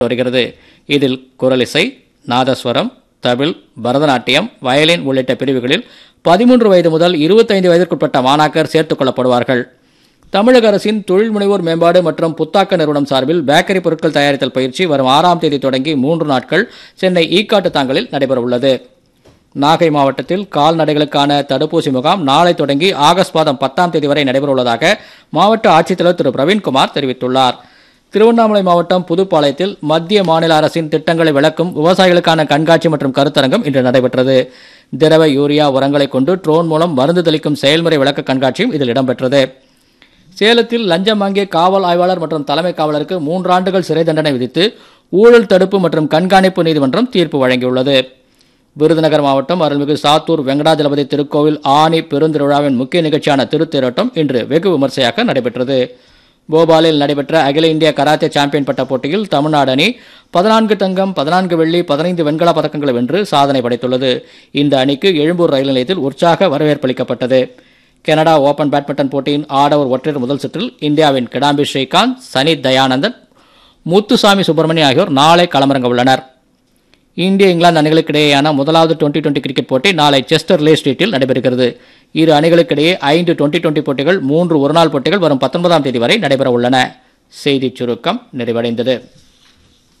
வருகிறது இதில் குரலிசை நாதஸ்வரம் தபில் பரதநாட்டியம் வயலின் உள்ளிட்ட பிரிவுகளில் பதிமூன்று வயது முதல் இருபத்தைந்து வயதிற்குட்பட்ட மாணாக்கர் சேர்த்துக் கொள்ளப்படுவார்கள் தமிழக அரசின் தொழில் முனைவோர் மேம்பாடு மற்றும் புத்தாக்க நிறுவனம் சார்பில் பேக்கரி பொருட்கள் தயாரித்தல் பயிற்சி வரும் ஆறாம் தேதி தொடங்கி மூன்று நாட்கள் சென்னை ஈக்காட்டு தாங்கலில் நடைபெறவுள்ளது நாகை மாவட்டத்தில் கால்நடைகளுக்கான தடுப்பூசி முகாம் நாளை தொடங்கி ஆகஸ்ட் மாதம் பத்தாம் தேதி வரை நடைபெறவுள்ளதாக மாவட்ட ஆட்சித்தலைவர் திரு பிரவீன்குமார் தெரிவித்துள்ளார் திருவண்ணாமலை மாவட்டம் புதுப்பாளையத்தில் மத்திய மாநில அரசின் திட்டங்களை விளக்கும் விவசாயிகளுக்கான கண்காட்சி மற்றும் கருத்தரங்கம் இன்று நடைபெற்றது திரவ யூரியா உரங்களை கொண்டு ட்ரோன் மூலம் மருந்து தெளிக்கும் செயல்முறை விளக்க கண்காட்சியும் இதில் இடம்பெற்றது சேலத்தில் லஞ்சம் வாங்கிய காவல் ஆய்வாளர் மற்றும் தலைமை காவலருக்கு மூன்றாண்டுகள் சிறை தண்டனை விதித்து ஊழல் தடுப்பு மற்றும் கண்காணிப்பு நீதிமன்றம் தீர்ப்பு வழங்கியுள்ளது விருதுநகர் மாவட்டம் அருள்மிகு சாத்தூர் வெங்கடாஜலபதி திருக்கோவில் ஆனி பெருந்திருவிழாவின் முக்கிய நிகழ்ச்சியான திருத்தேரோட்டம் இன்று வெகு விமர்சையாக நடைபெற்றது போபாலில் நடைபெற்ற அகில இந்திய கராத்தே சாம்பியன் பட்ட போட்டியில் தமிழ்நாடு அணி பதினான்கு தங்கம் பதினான்கு வெள்ளி பதினைந்து வெண்கலப் பதக்கங்களை வென்று சாதனை படைத்துள்ளது இந்த அணிக்கு எழும்பூர் ரயில் நிலையத்தில் உற்சாக வரவேற்பளிக்கப்பட்டது கனடா ஓபன் பேட்மிண்டன் போட்டியின் ஆடவர் ஒற்றையர் முதல் சுற்றில் இந்தியாவின் கிடாம்பி ஸ்ரீகாந்த் சனி தயானந்தன் முத்துசாமி சுப்பிரமணியன் ஆகியோர் நாளை களமிறங்க உள்ளனர் இந்திய இங்கிலாந்து அணிகளுக்கு இடையேயான முதலாவது டுவெண்டி டுவெண்டி கிரிக்கெட் போட்டி நாளை செஸ்டர் லே ஸ்ட்ரீட்டில் நடைபெறுகிறது இரு அணிகளுக்கிடையே ஐந்து டுவெண்டி டுவெண்டி போட்டிகள் மூன்று ஒருநாள் போட்டிகள் வரும் பத்தொன்பதாம் தேதி வரை நடைபெற உள்ளன செய்திச் சுருக்கம் நிறைவடைந்தது